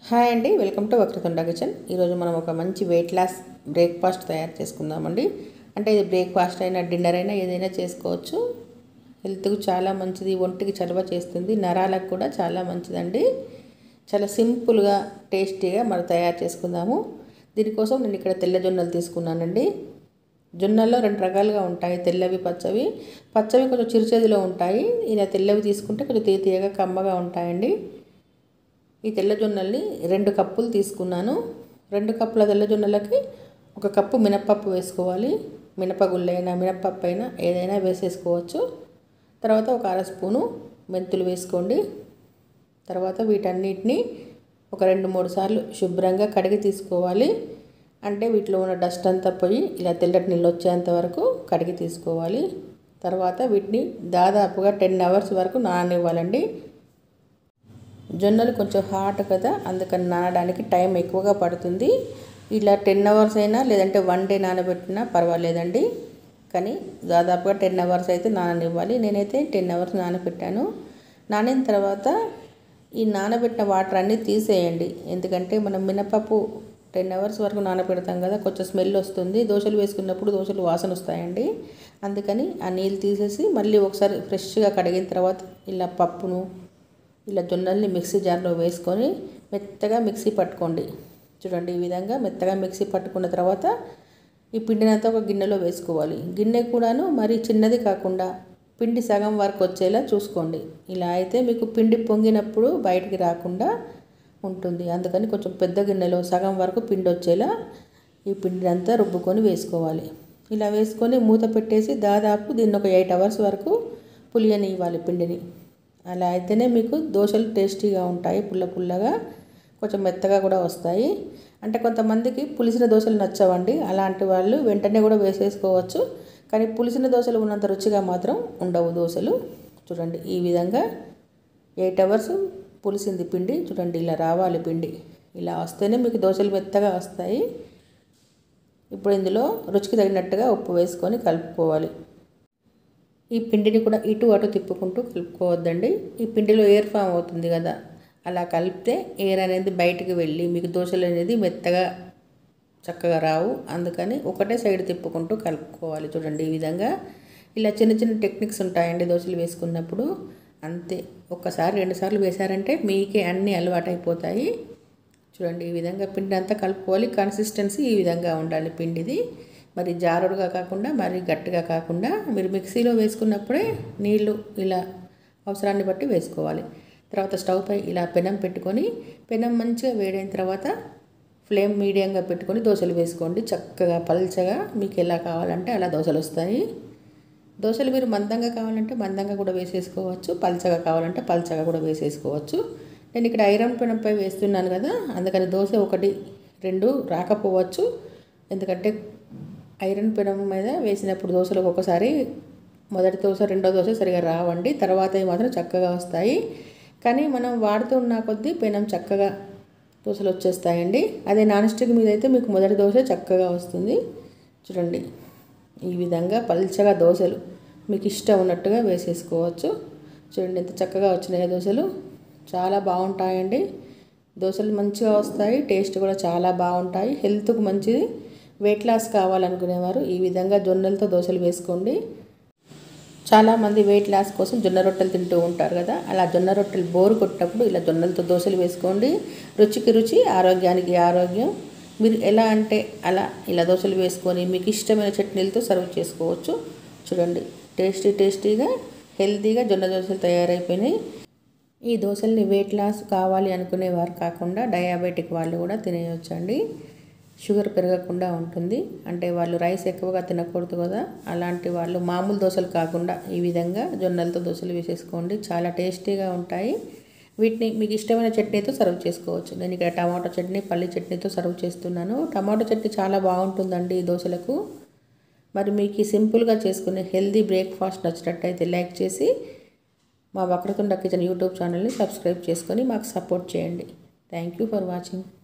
hi అండి welcome to Vakratunda kitchen ఈరోజు మనం ఒక మంచి వెయిట్ లాస్ బ్రేక్ఫాస్ట్ తయారు చేసుకుందామండి అంటే ఇది బ్రేక్ఫాస్ట్ అయినా డిన్నర్ అయినా ఏదైనా చేసుకోవచ్చు హెల్త్కు చాలా మంచిది ఒంటికి చలవ చేస్తుంది నరాలకు కూడా చాలా మంచిదండి చాలా సింపుల్గా టేస్టీగా మనం తయారు చేసుకుందాము దీనికోసం నేను ఇక్కడ తెల్ల జొన్నలు తీసుకున్నానండి జొన్నల్లో రెండు రకాలుగా ఉంటాయి తెల్లవి పచ్చవి పచ్చవి కొంచెం చిరుచేదిలో ఉంటాయి ఇలా తెల్లవి తీసుకుంటే కొంచెం తీయగా కమ్మగా ఉంటాయండి ఈ తెల్ల జొన్నల్ని రెండు కప్పులు తీసుకున్నాను రెండు కప్పుల తెల్ల జొన్నలకి ఒక కప్పు మినప్పప్పు వేసుకోవాలి మినపగుళ్ళైనా మినప్పప్పు అయినా ఏదైనా వేసేసుకోవచ్చు తర్వాత ఒక అర స్పూను మెంతులు వేసుకోండి తర్వాత వీటన్నిటిని ఒక రెండు మూడు సార్లు శుభ్రంగా కడిగి తీసుకోవాలి అంటే వీటిలో ఉన్న డస్ట్ అంతా పోయి ఇలా తెల్లటి నీళ్ళు వచ్చేంత వరకు కడిగి తీసుకోవాలి తర్వాత వీటిని దాదాపుగా టెన్ అవర్స్ వరకు నాననివ్వాలండి జొన్నలు కొంచెం హాట్ కదా అందుకని నానడానికి టైం ఎక్కువగా పడుతుంది ఇలా టెన్ అవర్స్ అయినా లేదంటే వన్ డే నానబెట్టినా పర్వాలేదండి కానీ దాదాపుగా టెన్ అవర్స్ అయితే నాననివ్వాలి నేనైతే టెన్ అవర్స్ నానబెట్టాను నానిన తర్వాత ఈ నానబెట్టిన వాటర్ అన్నీ తీసేయండి ఎందుకంటే మనం మినపప్పు టెన్ అవర్స్ వరకు నానబెడతాం కదా కొంచెం స్మెల్ వస్తుంది దోశలు వేసుకున్నప్పుడు దోశలు వాసన వస్తాయండి అందుకని ఆ నీళ్ళు తీసేసి మళ్ళీ ఒకసారి ఫ్రెష్గా కడిగిన తర్వాత ఇలా పప్పును ఇలా జొన్నల్ని మిక్సీ జార్లో వేసుకొని మెత్తగా మిక్సీ పట్టుకోండి చూడండి ఈ విధంగా మెత్తగా మిక్సీ పట్టుకున్న తర్వాత ఈ పిండినంతా ఒక గిన్నెలో వేసుకోవాలి గిన్నె కూడాను మరీ చిన్నది కాకుండా పిండి సగం వరకు వచ్చేలా చూసుకోండి ఇలా అయితే మీకు పిండి పొంగినప్పుడు బయటికి రాకుండా ఉంటుంది అందుకని కొంచెం పెద్ద గిన్నెలో సగం వరకు పిండి వచ్చేలా ఈ పిండిని అంతా రుబ్బుకొని వేసుకోవాలి ఇలా వేసుకొని మూత పెట్టేసి దాదాపు దీన్ని ఒక ఎయిట్ అవర్స్ వరకు పులియని ఇవ్వాలి పిండిని అలా అయితేనే మీకు దోశలు టేస్టీగా ఉంటాయి పుల్ల పుల్లగా కొంచెం మెత్తగా కూడా వస్తాయి అంటే కొంతమందికి పులిసిన దోశలు నచ్చవండి అలాంటి వాళ్ళు వెంటనే కూడా వేసేసుకోవచ్చు కానీ పులిసిన దోశలు ఉన్నంత రుచిగా మాత్రం ఉండవు దోశలు చూడండి ఈ విధంగా ఎయిట్ అవర్స్ పులిసింది పిండి చూడండి ఇలా రావాలి పిండి ఇలా వస్తేనే మీకు దోశలు మెత్తగా వస్తాయి ఇప్పుడు ఇందులో రుచికి తగినట్టుగా ఉప్పు వేసుకొని కలుపుకోవాలి ఈ పిండిని కూడా ఇటు అటు తిప్పుకుంటూ కలుపుకోవద్దండి ఈ పిండిలో ఎయిర్ ఫామ్ అవుతుంది కదా అలా కలిపితే ఎయిర్ అనేది బయటికి వెళ్ళి మీకు దోశలు అనేది మెత్తగా చక్కగా రావు అందుకని ఒకటే సైడ్ తిప్పుకుంటూ కలుపుకోవాలి చూడండి ఈ విధంగా ఇలా చిన్న చిన్న టెక్నిక్స్ ఉంటాయండి దోశలు వేసుకున్నప్పుడు అంతే ఒక్కసారి రెండుసార్లు వేశారంటే మీకే అన్నీ అలవాటైపోతాయి చూడండి ఈ విధంగా పిండి అంతా కలుపుకోవాలి కన్సిస్టెన్సీ ఈ విధంగా ఉండాలి పిండిది మరి జారుడుగా కాకుండా మరి గట్టిగా కాకుండా మీరు మిక్సీలో వేసుకున్నప్పుడే నీళ్ళు ఇలా అవసరాన్ని బట్టి వేసుకోవాలి తర్వాత స్టవ్ పై ఇలా పెనం పెట్టుకొని పెనం మంచిగా వేడైన తర్వాత ఫ్లేమ్ మీడియంగా పెట్టుకొని దోశలు వేసుకోండి చక్కగా పల్చగా మీకు ఎలా కావాలంటే అలా దోశలు వస్తాయి దోశలు మీరు మందంగా కావాలంటే మందంగా కూడా వేసేసుకోవచ్చు పల్చగా కావాలంటే పల్చగా కూడా వేసేసుకోవచ్చు నేను ఇక్కడ ఐరన్ పెనంపై వేస్తున్నాను కదా అందుకని దోశ ఒకటి రెండు రాకపోవచ్చు ఎందుకంటే ఐరన్ పెనం మీద వేసినప్పుడు దోశలు ఒక్కొక్కసారి మొదటి దోశ రెండో దోశ సరిగా రావండి తర్వాత మాత్రం చక్కగా వస్తాయి కానీ మనం వాడుతున్న కొద్దీ పెనం చక్కగా దోశలు వచ్చేస్తాయండి అదే నాన్ స్టిక్ మీద అయితే మీకు మొదటి దోశ చక్కగా వస్తుంది చూడండి ఈ విధంగా పల్చగా దోశలు మీకు ఇష్టం ఉన్నట్టుగా వేసేసుకోవచ్చు చూడండి ఎంత చక్కగా వచ్చినాయి దోశలు చాలా బాగుంటాయండి దోశలు మంచిగా వస్తాయి టేస్ట్ కూడా చాలా బాగుంటాయి హెల్త్కు మంచిది వెయిట్ లాస్ కావాలనుకునేవారు ఈ విధంగా జొన్నలతో దోశలు వేసుకోండి చాలామంది వెయిట్ లాస్ కోసం జొన్న రొట్టెలు తింటూ ఉంటారు కదా అలా జొన్న రొట్టెలు బోరు కొట్టినప్పుడు ఇలా జొన్నలతో దోశలు వేసుకోండి రుచికి రుచి ఆరోగ్యానికి ఆరోగ్యం మీరు ఎలా అంటే అలా ఇలా దోశలు వేసుకొని మీకు ఇష్టమైన చట్నీలతో సర్వ్ చేసుకోవచ్చు చూడండి టేస్టీ టేస్టీగా హెల్తీగా జొన్న దోశలు తయారైపోయినాయి ఈ దోశల్ని వెయిట్ లాస్ కావాలి అనుకునేవారు కాకుండా డయాబెటిక్ వాళ్ళు కూడా తినేయొచ్చండి షుగర్ పెరగకుండా ఉంటుంది అంటే వాళ్ళు రైస్ ఎక్కువగా తినకూడదు కదా అలాంటి వాళ్ళు మామూలు దోశలు కాకుండా ఈ విధంగా జొన్నలతో దోశలు వేసేసుకోండి చాలా టేస్టీగా ఉంటాయి వీటిని మీకు ఇష్టమైన చట్నీతో సర్వ్ చేసుకోవచ్చు నేను ఇక్కడ టమాటో చట్నీ పల్లి చట్నీతో సర్వ్ చేస్తున్నాను టమాటో చట్నీ చాలా బాగుంటుందండి ఈ దోశలకు మరి మీకు ఈ సింపుల్గా చేసుకునే హెల్దీ బ్రేక్ఫాస్ట్ నచ్చినట్టయితే లైక్ చేసి మా వక్రతుండ కిచెన్ యూట్యూబ్ ఛానల్ని సబ్స్క్రైబ్ చేసుకొని మాకు సపోర్ట్ చేయండి థ్యాంక్ యూ ఫర్ వాచింగ్